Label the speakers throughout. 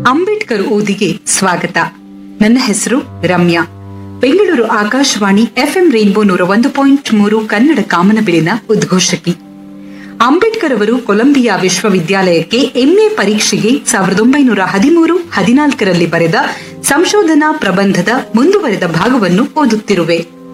Speaker 1: ಅಂಬೇಡ್ಕರ್ ಓದಿಗೆ ಸ್ವಾಗತ ನನ್ನ ಹೆಸರು ರಮ್ಯಾ ಬೆಂಗಳೂರು ಆಕಾಶವಾಣಿ ಎಫ್ಎಂ ರೈನ್ಬೋ ನೂರ ಒಂದು ಪಾಯಿಂಟ್ ಮೂರು ಕನ್ನಡ ಕಾಮನಬಿಲಿನ ಉದ್ಘೋಷಕಿ ಅಂಬೇಡ್ಕರ್ ಅವರು ಕೊಲಂಬಿಯಾ ವಿಶ್ವವಿದ್ಯಾಲಯಕ್ಕೆ ಎಂಎ ಪರೀಕ್ಷೆಗೆ ಸಾವಿರದ ಒಂಬೈನೂರ ಹದಿಮೂರು ಹದಿನಾಲ್ಕರಲ್ಲಿ ಬರೆದ ಸಂಶೋಧನಾ ಪ್ರಬಂಧದ ಮುಂದುವರೆದ ಭಾಗವನ್ನು ಓದುತ್ತಿರುವೆ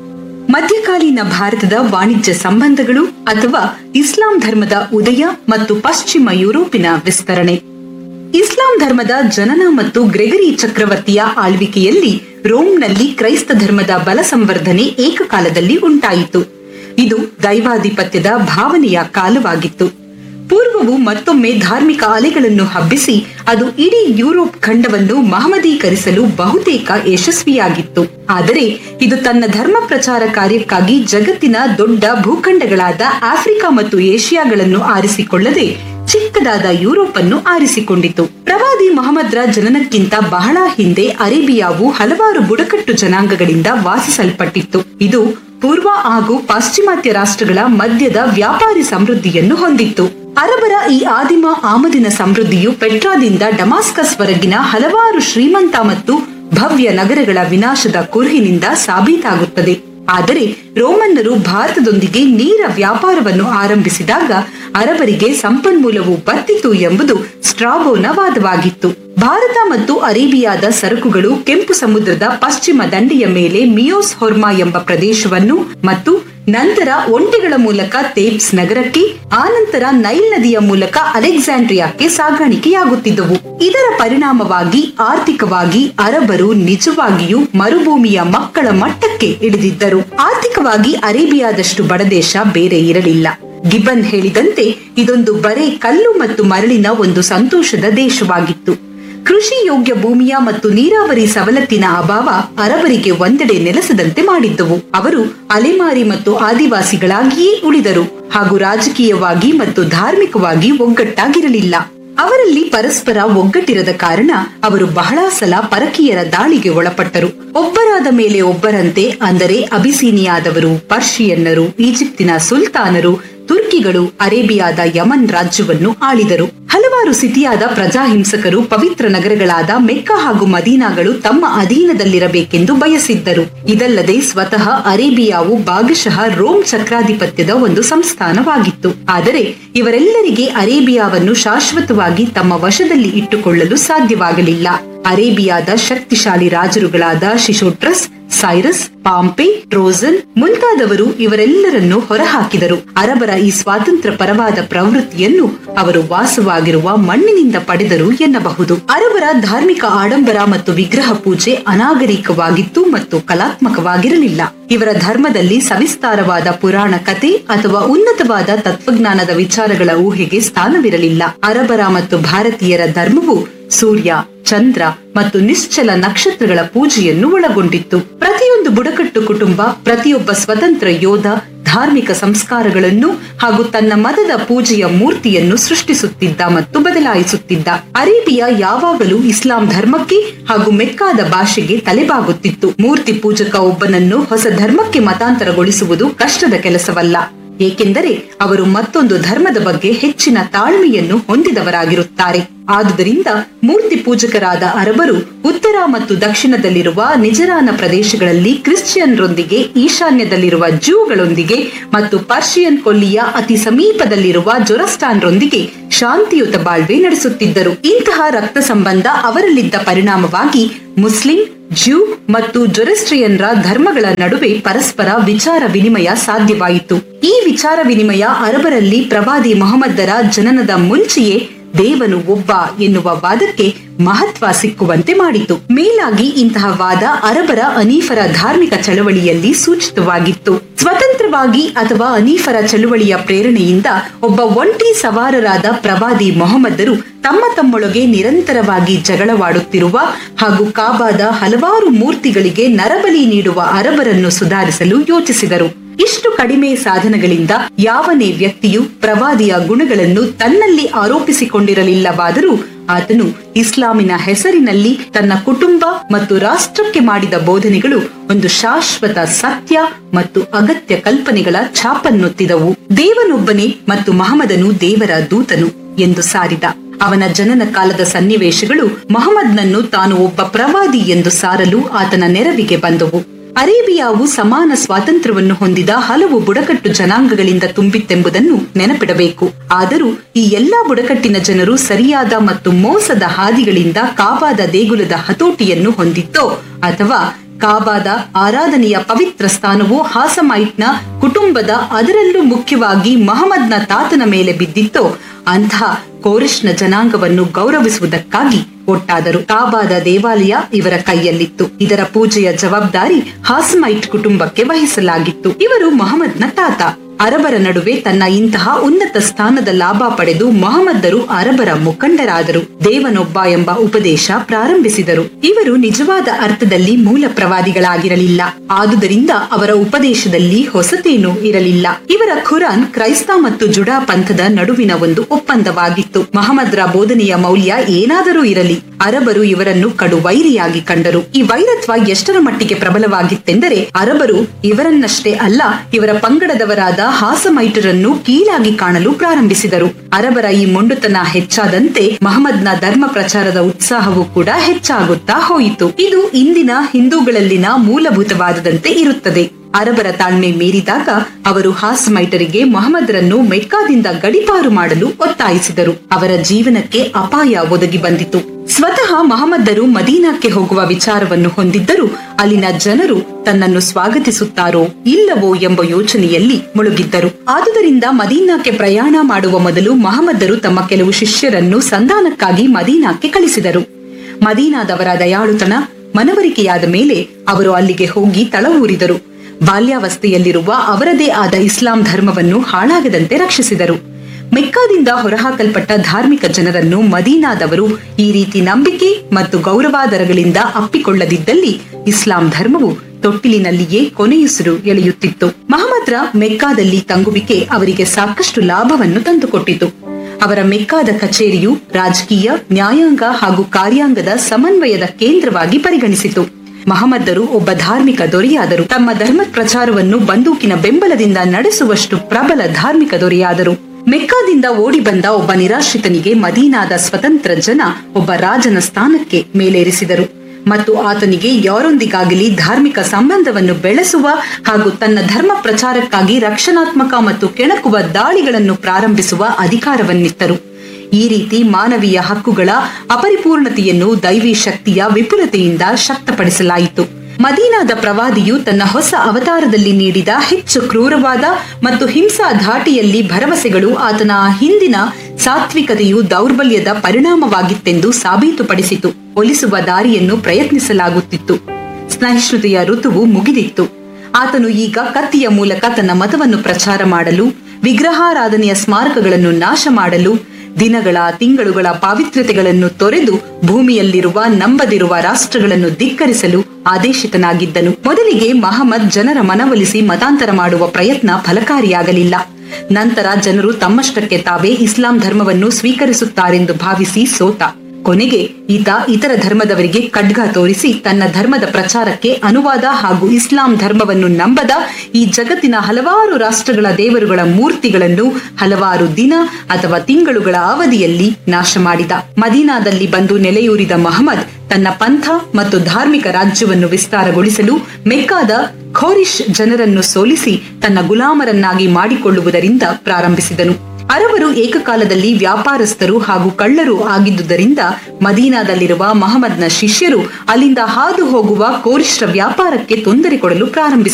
Speaker 1: ಮಧ್ಯಕಾಲೀನ ಭಾರತದ ವಾಣಿಜ್ಯ ಸಂಬಂಧಗಳು ಅಥವಾ ಇಸ್ಲಾಂ ಧರ್ಮದ ಉದಯ ಮತ್ತು ಪಶ್ಚಿಮ ಯುರೋಪಿನ ವಿಸ್ತರಣೆ ಇಸ್ಲಾಂ ಧರ್ಮದ ಜನನ ಮತ್ತು ಗ್ರೆಗರಿ ಚಕ್ರವರ್ತಿಯ ಆಳ್ವಿಕೆಯಲ್ಲಿ ರೋಮ್ನಲ್ಲಿ ಕ್ರೈಸ್ತ ಧರ್ಮದ ಬಲ ಸಂವರ್ಧನೆ ಏಕಕಾಲದಲ್ಲಿ ಉಂಟಾಯಿತು ಇದು ದೈವಾಧಿಪತ್ಯದ ಭಾವನೆಯ ಕಾಲವಾಗಿತ್ತು ಪೂರ್ವವು ಮತ್ತೊಮ್ಮೆ ಧಾರ್ಮಿಕ ಅಲೆಗಳನ್ನು ಹಬ್ಬಿಸಿ ಅದು ಇಡೀ ಯುರೋಪ್ ಖಂಡವನ್ನು ಮಹಮದೀಕರಿಸಲು ಬಹುತೇಕ ಯಶಸ್ವಿಯಾಗಿತ್ತು ಆದರೆ ಇದು ತನ್ನ ಧರ್ಮ ಪ್ರಚಾರ ಕಾರ್ಯಕ್ಕಾಗಿ ಜಗತ್ತಿನ ದೊಡ್ಡ ಭೂಖಂಡಗಳಾದ ಆಫ್ರಿಕಾ ಮತ್ತು ಏಷ್ಯಾಗಳನ್ನು ಆರಿಸಿಕೊಳ್ಳದೆ ಚಿಕ್ಕದಾದ ಯುರೋಪ್ ಅನ್ನು ಆರಿಸಿಕೊಂಡಿತು ಪ್ರವಾದಿ ಮೊಹಮ್ಮದ್ರ ಜನನಕ್ಕಿಂತ ಬಹಳ ಹಿಂದೆ ಅರೇಬಿಯಾವು ಹಲವಾರು ಬುಡಕಟ್ಟು ಜನಾಂಗಗಳಿಂದ ವಾಸಿಸಲ್ಪಟ್ಟಿತ್ತು ಇದು ಪೂರ್ವ ಹಾಗೂ ಪಾಶ್ಚಿಮಾತ್ಯ ರಾಷ್ಟ್ರಗಳ ಮಧ್ಯದ ವ್ಯಾಪಾರಿ ಸಮೃದ್ಧಿಯನ್ನು ಹೊಂದಿತ್ತು ಅರಬರ ಈ ಆದಿಮ ಆಮದಿನ ಸಮೃದ್ಧಿಯು ಪೆಟ್ರಾದಿಂದ ಡಮಾಸ್ಕಸ್ ವರೆಗಿನ ಹಲವಾರು ಶ್ರೀಮಂತ ಮತ್ತು ಭವ್ಯ ನಗರಗಳ ವಿನಾಶದ ಕುರುಹಿನಿಂದ ಸಾಬೀತಾಗುತ್ತದೆ ಆದರೆ ರೋಮನ್ನರು ಭಾರತದೊಂದಿಗೆ ನೇರ ವ್ಯಾಪಾರವನ್ನು ಆರಂಭಿಸಿದಾಗ ಅರಬರಿಗೆ ಸಂಪನ್ಮೂಲವು ಬತ್ತಿತು ಎಂಬುದು ಸ್ಟ್ರಾಬೋನ ವಾದವಾಗಿತ್ತು ಭಾರತ ಮತ್ತು ಅರೇಬಿಯಾದ ಸರಕುಗಳು ಕೆಂಪು ಸಮುದ್ರದ ಪಶ್ಚಿಮ ದಂಡೆಯ ಮೇಲೆ ಮಿಯೋಸ್ ಹೊರ್ಮಾ ಎಂಬ ಪ್ರದೇಶವನ್ನು ಮತ್ತು ನಂತರ ಒಂಟೆಗಳ ಮೂಲಕ ತೇಬ್ಸ್ ನಗರಕ್ಕೆ ಆನಂತರ ನೈಲ್ ನದಿಯ ಮೂಲಕ ಅಲೆಕ್ಸಾಂಡ್ರಿಯಾಕ್ಕೆ ಸಾಗಾಣಿಕೆಯಾಗುತ್ತಿದ್ದವು ಇದರ ಪರಿಣಾಮವಾಗಿ ಆರ್ಥಿಕವಾಗಿ ಅರಬರು ನಿಜವಾಗಿಯೂ ಮರುಭೂಮಿಯ ಮಕ್ಕಳ ಮಟ್ಟಕ್ಕೆ ಇಳಿದಿದ್ದರು ಆರ್ಥಿಕವಾಗಿ ಅರೇಬಿಯಾದಷ್ಟು ಬಡದೇಶ ಬೇರೆ ಇರಲಿಲ್ಲ ಗಿಬನ್ ಹೇಳಿದಂತೆ ಇದೊಂದು ಬರೇ ಕಲ್ಲು ಮತ್ತು ಮರಳಿನ ಒಂದು ಸಂತೋಷದ ದೇಶವಾಗಿತ್ತು ಕೃಷಿ ಯೋಗ್ಯ ಭೂಮಿಯ ಮತ್ತು ನೀರಾವರಿ ಸವಲತ್ತಿನ ಅಭಾವ ಅರಬರಿಗೆ ಒಂದೆಡೆ ನೆಲೆಸದಂತೆ ಮಾಡಿದ್ದವು ಅವರು ಅಲೆಮಾರಿ ಮತ್ತು ಆದಿವಾಸಿಗಳಾಗಿಯೇ ಉಳಿದರು ಹಾಗೂ ರಾಜಕೀಯವಾಗಿ ಮತ್ತು ಧಾರ್ಮಿಕವಾಗಿ ಒಗ್ಗಟ್ಟಾಗಿರಲಿಲ್ಲ ಅವರಲ್ಲಿ ಪರಸ್ಪರ ಒಗ್ಗಟ್ಟಿರದ ಕಾರಣ ಅವರು ಬಹಳ ಸಲ ಪರಕೀಯರ ದಾಳಿಗೆ ಒಳಪಟ್ಟರು ಒಬ್ಬರಾದ ಮೇಲೆ ಒಬ್ಬರಂತೆ ಅಂದರೆ ಅಬಿಸೀನಿಯಾದವರು ಪರ್ಷಿಯನ್ನರು ಈಜಿಪ್ತಿನ ಸುಲ್ತಾನರು ತುರ್ಕಿಗಳು ಅರೇಬಿಯಾದ ಯಮನ್ ರಾಜ್ಯವನ್ನು ಆಳಿದರು ಹಲವಾರು ಸಿತಿಯಾದ ಪ್ರಜಾಹಿಂಸಕರು ಪವಿತ್ರ ನಗರಗಳಾದ ಮೆಕ್ಕ ಹಾಗೂ ಮದೀನಾಗಳು ತಮ್ಮ ಅಧೀನದಲ್ಲಿರಬೇಕೆಂದು ಬಯಸಿದ್ದರು ಇದಲ್ಲದೆ ಸ್ವತಃ ಅರೇಬಿಯಾವು ಭಾಗಶಃ ರೋಮ್ ಚಕ್ರಾಧಿಪತ್ಯದ ಒಂದು ಸಂಸ್ಥಾನವಾಗಿತ್ತು ಆದರೆ ಇವರೆಲ್ಲರಿಗೆ ಅರೇಬಿಯಾವನ್ನು ಶಾಶ್ವತವಾಗಿ ತಮ್ಮ ವಶದಲ್ಲಿ ಇಟ್ಟುಕೊಳ್ಳಲು ಸಾಧ್ಯವಾಗಲಿಲ್ಲ ಅರೇಬಿಯಾದ ಶಕ್ತಿಶಾಲಿ ರಾಜರುಗಳಾದ ಶಿಶೋಟ್ರಸ್ ಸೈರಸ್ ಪಾಂಪೆ ಟ್ರೋಜನ್ ಮುಂತಾದವರು ಇವರೆಲ್ಲರನ್ನು ಹೊರಹಾಕಿದರು ಅರಬರ ಈ ಸ್ವಾತಂತ್ರ್ಯ ಪರವಾದ ಪ್ರವೃತ್ತಿಯನ್ನು ಅವರು ವಾಸವಾಗಿರುವ ಮಣ್ಣಿನಿಂದ ಪಡೆದರು ಎನ್ನಬಹುದು ಅರಬರ ಧಾರ್ಮಿಕ ಆಡಂಬರ ಮತ್ತು ವಿಗ್ರಹ ಪೂಜೆ ಅನಾಗರಿಕವಾಗಿತ್ತು ಮತ್ತು ಕಲಾತ್ಮಕವಾಗಿರಲಿಲ್ಲ ಇವರ ಧರ್ಮದಲ್ಲಿ ಸವಿಸ್ತಾರವಾದ ಪುರಾಣ ಕತೆ ಅಥವಾ ಉನ್ನತವಾದ ತತ್ವಜ್ಞಾನದ ವಿಚಾರಗಳ ಊಹೆಗೆ ಸ್ಥಾನವಿರಲಿಲ್ಲ ಅರಬರ ಮತ್ತು ಭಾರತೀಯರ ಧರ್ಮವು ಸೂರ್ಯ ಚಂದ್ರ ಮತ್ತು ನಿಶ್ಚಲ ನಕ್ಷತ್ರಗಳ ಪೂಜೆಯನ್ನು ಒಳಗೊಂಡಿತ್ತು ಪ್ರತಿಯೊಂದು ಬುಡಕಟ್ಟು ಕುಟುಂಬ ಪ್ರತಿಯೊಬ್ಬ ಸ್ವತಂತ್ರ ಯೋಧ ಧಾರ್ಮಿಕ ಸಂಸ್ಕಾರಗಳನ್ನು ಹಾಗೂ ತನ್ನ ಮತದ ಪೂಜೆಯ ಮೂರ್ತಿಯನ್ನು ಸೃಷ್ಟಿಸುತ್ತಿದ್ದ ಮತ್ತು ಬದಲಾಯಿಸುತ್ತಿದ್ದ ಅರೇಬಿಯಾ ಯಾವಾಗಲೂ ಇಸ್ಲಾಂ ಧರ್ಮಕ್ಕೆ ಹಾಗೂ ಮೆಕ್ಕಾದ ಭಾಷೆಗೆ ತಲೆಬಾಗುತ್ತಿತ್ತು ಮೂರ್ತಿ ಪೂಜಕ ಒಬ್ಬನನ್ನು ಹೊಸ ಧರ್ಮಕ್ಕೆ ಮತಾಂತರಗೊಳಿಸುವುದು ಕಷ್ಟದ ಕೆಲಸವಲ್ಲ ಏಕೆಂದರೆ ಅವರು ಮತ್ತೊಂದು ಧರ್ಮದ ಬಗ್ಗೆ ಹೆಚ್ಚಿನ ತಾಳ್ಮೆಯನ್ನು ಹೊಂದಿದವರಾಗಿರುತ್ತಾರೆ ಆದುದರಿಂದ ಮೂರ್ತಿ ಪೂಜಕರಾದ ಅರಬರು ಉತ್ತರ ಮತ್ತು ದಕ್ಷಿಣದಲ್ಲಿರುವ ನಿಜರಾನ ಪ್ರದೇಶಗಳಲ್ಲಿ ಕ್ರಿಶ್ಚಿಯನ್ರೊಂದಿಗೆ ಈಶಾನ್ಯದಲ್ಲಿರುವ ಜೂಗಳೊಂದಿಗೆ ಮತ್ತು ಪರ್ಷಿಯನ್ ಕೊಲ್ಲಿಯ ಅತಿ ಸಮೀಪದಲ್ಲಿರುವ ಜೊರಸ್ಟಾನ್ರೊಂದಿಗೆ ಶಾಂತಿಯುತ ಬಾಳ್ವೆ ನಡೆಸುತ್ತಿದ್ದರು ಇಂತಹ ರಕ್ತ ಸಂಬಂಧ ಅವರಲ್ಲಿದ್ದ ಪರಿಣಾಮವಾಗಿ ಮುಸ್ಲಿಂ ಜ್ಯೂ ಮತ್ತು ಜೊರೆಸ್ಟ್ರಿಯನ್ರ ಧರ್ಮಗಳ ನಡುವೆ ಪರಸ್ಪರ ವಿಚಾರ ವಿನಿಮಯ ಸಾಧ್ಯವಾಯಿತು ಈ ವಿಚಾರ ವಿನಿಮಯ ಅರಬರಲ್ಲಿ ಪ್ರವಾದಿ ಮೊಹಮ್ಮದರ ಜನನದ ಮುಂಚೆಯೇ ದೇವನು ಒಬ್ಬ ಎನ್ನುವ ವಾದಕ್ಕೆ ಮಹತ್ವ ಸಿಕ್ಕುವಂತೆ ಮಾಡಿತು ಮೇಲಾಗಿ ಇಂತಹ ವಾದ ಅರಬರ ಅನೀಫರ ಧಾರ್ಮಿಕ ಚಳವಳಿಯಲ್ಲಿ ಸೂಚಿತವಾಗಿತ್ತು ಸ್ವತಂತ್ರವಾಗಿ ಅಥವಾ ಅನೀಫರ ಚಳುವಳಿಯ ಪ್ರೇರಣೆಯಿಂದ ಒಬ್ಬ ಒಂಟಿ ಸವಾರರಾದ ಪ್ರವಾದಿ ಮೊಹಮ್ಮದರು ತಮ್ಮ ತಮ್ಮೊಳಗೆ ನಿರಂತರವಾಗಿ ಜಗಳವಾಡುತ್ತಿರುವ ಹಾಗೂ ಕಾಬಾದ ಹಲವಾರು ಮೂರ್ತಿಗಳಿಗೆ ನರಬಲಿ ನೀಡುವ ಅರಬರನ್ನು ಸುಧಾರಿಸಲು ಯೋಚಿಸಿದರು ಇಷ್ಟು ಕಡಿಮೆ ಸಾಧನಗಳಿಂದ ಯಾವನೇ ವ್ಯಕ್ತಿಯು ಪ್ರವಾದಿಯ ಗುಣಗಳನ್ನು ತನ್ನಲ್ಲಿ ಆರೋಪಿಸಿಕೊಂಡಿರಲಿಲ್ಲವಾದರೂ ಆತನು ಇಸ್ಲಾಮಿನ ಹೆಸರಿನಲ್ಲಿ ತನ್ನ ಕುಟುಂಬ ಮತ್ತು ರಾಷ್ಟ್ರಕ್ಕೆ ಮಾಡಿದ ಬೋಧನೆಗಳು ಒಂದು ಶಾಶ್ವತ ಸತ್ಯ ಮತ್ತು ಅಗತ್ಯ ಕಲ್ಪನೆಗಳ ಛಾಪನ್ನೊತ್ತಿದವು ದೇವನೊಬ್ಬನೇ ಮತ್ತು ಮಹಮದನು ದೇವರ ದೂತನು ಎಂದು ಸಾರಿದ ಅವನ ಜನನ ಕಾಲದ ಸನ್ನಿವೇಶಗಳು ಮಹಮ್ಮದ್ನನ್ನು ತಾನು ಒಬ್ಬ ಪ್ರವಾದಿ ಎಂದು ಸಾರಲು ಆತನ ನೆರವಿಗೆ ಬಂದವು ಅರೇಬಿಯಾವು ಸಮಾನ ಸ್ವಾತಂತ್ರ್ಯವನ್ನು ಹೊಂದಿದ ಹಲವು ಬುಡಕಟ್ಟು ಜನಾಂಗಗಳಿಂದ ತುಂಬಿತ್ತೆಂಬುದನ್ನು ನೆನಪಿಡಬೇಕು ಆದರೂ ಈ ಎಲ್ಲಾ ಬುಡಕಟ್ಟಿನ ಜನರು ಸರಿಯಾದ ಮತ್ತು ಮೋಸದ ಹಾದಿಗಳಿಂದ ಕಾಬಾದ ದೇಗುಲದ ಹತೋಟಿಯನ್ನು ಹೊಂದಿದ್ದೋ ಅಥವಾ ಕಾಬಾದ ಆರಾಧನೆಯ ಪವಿತ್ರ ಸ್ಥಾನವು ಹಾಸಮೈಟ್ನ ಕುಟುಂಬದ ಅದರಲ್ಲೂ ಮುಖ್ಯವಾಗಿ ಮಹಮ್ಮದ್ನ ತಾತನ ಮೇಲೆ ಬಿದ್ದಿತ್ತೋ ಅಂತಹ ಕೋರಿಷ್ನ ಜನಾಂಗವನ್ನು ಗೌರವಿಸುವುದಕ್ಕಾಗಿ ಒಟ್ಟಾದರು ಕಾಬಾದ ದೇವಾಲಯ ಇವರ ಕೈಯಲ್ಲಿತ್ತು ಇದರ ಪೂಜೆಯ ಜವಾಬ್ದಾರಿ ಹಾಸಮೈಟ್ ಕುಟುಂಬಕ್ಕೆ ವಹಿಸಲಾಗಿತ್ತು ಇವರು ಮಹಮ್ಮದ್ನ ತಾತ ಅರಬರ ನಡುವೆ ತನ್ನ ಇಂತಹ ಉನ್ನತ ಸ್ಥಾನದ ಲಾಭ ಪಡೆದು ಮಹಮ್ಮದರು ಅರಬರ ಮುಖಂಡರಾದರು ದೇವನೊಬ್ಬ ಎಂಬ ಉಪದೇಶ ಪ್ರಾರಂಭಿಸಿದರು ಇವರು ನಿಜವಾದ ಅರ್ಥದಲ್ಲಿ ಮೂಲ ಪ್ರವಾದಿಗಳಾಗಿರಲಿಲ್ಲ ಆದುದರಿಂದ ಅವರ ಉಪದೇಶದಲ್ಲಿ ಹೊಸತೇನೂ ಇರಲಿಲ್ಲ ಇವರ ಖುರಾನ್ ಕ್ರೈಸ್ತ ಮತ್ತು ಜುಡಾ ಪಂಥದ ನಡುವಿನ ಒಂದು ಒಪ್ಪಂದವಾಗಿತ್ತು ಮಹಮ್ಮದ್ರ ಬೋಧನೆಯ ಮೌಲ್ಯ ಏನಾದರೂ ಇರಲಿ ಅರಬರು ಇವರನ್ನು ಕಡು ವೈರಿಯಾಗಿ ಕಂಡರು ಈ ವೈರತ್ವ ಎಷ್ಟರ ಮಟ್ಟಿಗೆ ಪ್ರಬಲವಾಗಿತ್ತೆಂದರೆ ಅರಬರು ಇವರನ್ನಷ್ಟೇ ಅಲ್ಲ ಇವರ ಪಂಗಡದವರಾದ ಹಾಸಮೈಟರನ್ನು ಕೀಳಾಗಿ ಕಾಣಲು ಪ್ರಾರಂಭಿಸಿದರು ಅರಬರ ಈ ಮೊಂಡುತನ ಹೆಚ್ಚಾದಂತೆ ಮಹಮ್ಮದ್ನ ಧರ್ಮ ಪ್ರಚಾರದ ಉತ್ಸಾಹವೂ ಕೂಡ ಹೆಚ್ಚಾಗುತ್ತಾ ಹೋಯಿತು ಇದು ಇಂದಿನ ಹಿಂದೂಗಳಲ್ಲಿನ ಮೂಲಭೂತವಾದದಂತೆ ಇರುತ್ತದೆ ಅರಬರ ತಾಳ್ಮೆ ಮೀರಿದಾಗ ಅವರು ಹಾಸ್ಮೈಟರಿಗೆ ಮೊಹಮ್ಮದ್ರನ್ನು ಮೆಕ್ಕಾದಿಂದ ಗಡಿಪಾರು ಮಾಡಲು ಒತ್ತಾಯಿಸಿದರು ಅವರ ಜೀವನಕ್ಕೆ ಅಪಾಯ ಒದಗಿ ಬಂದಿತು ಸ್ವತಃ ಮಹಮ್ಮದರು ಮದೀನಾಕ್ಕೆ ಹೋಗುವ ವಿಚಾರವನ್ನು ಹೊಂದಿದ್ದರೂ ಅಲ್ಲಿನ ಜನರು ತನ್ನನ್ನು ಸ್ವಾಗತಿಸುತ್ತಾರೋ ಇಲ್ಲವೋ ಎಂಬ ಯೋಚನೆಯಲ್ಲಿ ಮುಳುಗಿದ್ದರು ಆದುದರಿಂದ ಮದೀನಾಕ್ಕೆ ಪ್ರಯಾಣ ಮಾಡುವ ಮೊದಲು ಮಹಮ್ಮದರು ತಮ್ಮ ಕೆಲವು ಶಿಷ್ಯರನ್ನು ಸಂಧಾನಕ್ಕಾಗಿ ಮದೀನಾಕ್ಕೆ ಕಳಿಸಿದರು ಮದೀನಾದವರ ದಯಾಳುತನ ಮನವರಿಕೆಯಾದ ಮೇಲೆ ಅವರು ಅಲ್ಲಿಗೆ ಹೋಗಿ ತಳವೂರಿದರು ಬಾಲ್ಯಾವಸ್ಥೆಯಲ್ಲಿರುವ ಅವರದೇ ಆದ ಇಸ್ಲಾಂ ಧರ್ಮವನ್ನು ಹಾಳಾಗದಂತೆ ರಕ್ಷಿಸಿದರು ಮೆಕ್ಕಾದಿಂದ ಹೊರಹಾಕಲ್ಪಟ್ಟ ಧಾರ್ಮಿಕ ಜನರನ್ನು ಮದೀನಾದವರು ಈ ರೀತಿ ನಂಬಿಕೆ ಮತ್ತು ಗೌರವಾದರಗಳಿಂದ ಅಪ್ಪಿಕೊಳ್ಳದಿದ್ದಲ್ಲಿ ಇಸ್ಲಾಂ ಧರ್ಮವು ತೊಟ್ಟಿಲಿನಲ್ಲಿಯೇ ಕೊನೆಯುಸಿರು ಎಳೆಯುತ್ತಿತ್ತು ಮಹಮ್ಮದ್ರ ಮೆಕ್ಕಾದಲ್ಲಿ ತಂಗುವಿಕೆ ಅವರಿಗೆ ಸಾಕಷ್ಟು ಲಾಭವನ್ನು ತಂದುಕೊಟ್ಟಿತು ಅವರ ಮೆಕ್ಕಾದ ಕಚೇರಿಯು ರಾಜಕೀಯ ನ್ಯಾಯಾಂಗ ಹಾಗೂ ಕಾರ್ಯಾಂಗದ ಸಮನ್ವಯದ ಕೇಂದ್ರವಾಗಿ ಪರಿಗಣಿಸಿತು ಮಹಮ್ಮದರು ಒಬ್ಬ ಧಾರ್ಮಿಕ ದೊರೆಯಾದರು ತಮ್ಮ ಧರ್ಮ ಪ್ರಚಾರವನ್ನು ಬಂದೂಕಿನ ಬೆಂಬಲದಿಂದ ನಡೆಸುವಷ್ಟು ಪ್ರಬಲ ಧಾರ್ಮಿಕ ದೊರೆಯಾದರು ಮೆಕ್ಕಾದಿಂದ ಓಡಿ ಬಂದ ಒಬ್ಬ ನಿರಾಶ್ರಿತನಿಗೆ ಮದೀನಾದ ಸ್ವತಂತ್ರ ಜನ ಒಬ್ಬ ರಾಜನ ಸ್ಥಾನಕ್ಕೆ ಮೇಲೇರಿಸಿದರು ಮತ್ತು ಆತನಿಗೆ ಯಾರೊಂದಿಗಾಗಲಿ ಧಾರ್ಮಿಕ ಸಂಬಂಧವನ್ನು ಬೆಳೆಸುವ ಹಾಗೂ ತನ್ನ ಧರ್ಮ ಪ್ರಚಾರಕ್ಕಾಗಿ ರಕ್ಷಣಾತ್ಮಕ ಮತ್ತು ಕೆಣಕುವ ದಾಳಿಗಳನ್ನು ಪ್ರಾರಂಭಿಸುವ ಅಧಿಕಾರವನ್ನಿತ್ತರು ಈ ರೀತಿ ಮಾನವೀಯ ಹಕ್ಕುಗಳ ಅಪರಿಪೂರ್ಣತೆಯನ್ನು ದೈವಿ ಶಕ್ತಿಯ ವಿಪುಲತೆಯಿಂದ ಶಕ್ತಪಡಿಸಲಾಯಿತು ಮದೀನಾದ ಪ್ರವಾದಿಯು ತನ್ನ ಹೊಸ ಅವತಾರದಲ್ಲಿ ನೀಡಿದ ಹೆಚ್ಚು ಕ್ರೂರವಾದ ಮತ್ತು ಹಿಂಸಾ ಧಾಟಿಯಲ್ಲಿ ಭರವಸೆಗಳು ಆತನ ಹಿಂದಿನ ಸಾತ್ವಿಕತೆಯು ದೌರ್ಬಲ್ಯದ ಪರಿಣಾಮವಾಗಿತ್ತೆಂದು ಸಾಬೀತುಪಡಿಸಿತು ಒಲಿಸುವ ದಾರಿಯನ್ನು ಪ್ರಯತ್ನಿಸಲಾಗುತ್ತಿತ್ತು ಸಹಿಷ್ಣುತೆಯ ಋತುವು ಮುಗಿದಿತ್ತು ಆತನು ಈಗ ಕತ್ತಿಯ ಮೂಲಕ ತನ್ನ ಮತವನ್ನು ಪ್ರಚಾರ ಮಾಡಲು ವಿಗ್ರಹಾರಾಧನೆಯ ಸ್ಮಾರಕಗಳನ್ನು ನಾಶ ಮಾಡಲು ದಿನಗಳ ತಿಂಗಳುಗಳ ಪಾವಿತ್ರ್ಯತೆಗಳನ್ನು ತೊರೆದು ಭೂಮಿಯಲ್ಲಿರುವ ನಂಬದಿರುವ ರಾಷ್ಟ್ರಗಳನ್ನು ಧಿಕ್ಕರಿಸಲು ಆದೇಶಿತನಾಗಿದ್ದನು ಮೊದಲಿಗೆ ಮಹಮ್ಮದ್ ಜನರ ಮನವೊಲಿಸಿ ಮತಾಂತರ ಮಾಡುವ ಪ್ರಯತ್ನ ಫಲಕಾರಿಯಾಗಲಿಲ್ಲ ನಂತರ ಜನರು ತಮ್ಮಷ್ಟಕ್ಕೆ ತಾವೇ ಇಸ್ಲಾಂ ಧರ್ಮವನ್ನು ಸ್ವೀಕರಿಸುತ್ತಾರೆಂದು ಭಾವಿಸಿ ಸೋತ ಕೊನೆಗೆ ಈತ ಇತರ ಧರ್ಮದವರಿಗೆ ಖಡ್ಗ ತೋರಿಸಿ ತನ್ನ ಧರ್ಮದ ಪ್ರಚಾರಕ್ಕೆ ಅನುವಾದ ಹಾಗೂ ಇಸ್ಲಾಂ ಧರ್ಮವನ್ನು ನಂಬದ ಈ ಜಗತ್ತಿನ ಹಲವಾರು ರಾಷ್ಟ್ರಗಳ ದೇವರುಗಳ ಮೂರ್ತಿಗಳನ್ನು ಹಲವಾರು ದಿನ ಅಥವಾ ತಿಂಗಳುಗಳ ಅವಧಿಯಲ್ಲಿ ನಾಶ ಮಾಡಿದ ಮದೀನಾದಲ್ಲಿ ಬಂದು ನೆಲೆಯೂರಿದ ಮಹಮ್ಮದ್ ತನ್ನ ಪಂಥ ಮತ್ತು ಧಾರ್ಮಿಕ ರಾಜ್ಯವನ್ನು ವಿಸ್ತಾರಗೊಳಿಸಲು ಮೆಕ್ಕಾದ ಖೋರಿಶ್ ಜನರನ್ನು ಸೋಲಿಸಿ ತನ್ನ ಗುಲಾಮರನ್ನಾಗಿ ಮಾಡಿಕೊಳ್ಳುವುದರಿಂದ ಪ್ರಾರಂಭಿಸಿದನು ಅರವರು ಏಕಕಾಲದಲ್ಲಿ ವ್ಯಾಪಾರಸ್ಥರು ಹಾಗೂ ಕಳ್ಳರು ಆಗಿದ್ದುದರಿಂದ ಮದೀನಾದಲ್ಲಿರುವ ಮಹಮ್ಮದ್ನ ಶಿಷ್ಯರು ಅಲ್ಲಿಂದ ಹಾದು ಹೋಗುವ ಕೋರಿಷ್ಠ ವ್ಯಾಪಾರಕ್ಕೆ ತೊಂದರೆ ಕೊಡಲು ಪ್ರಾರಂಭಿಸಿದರು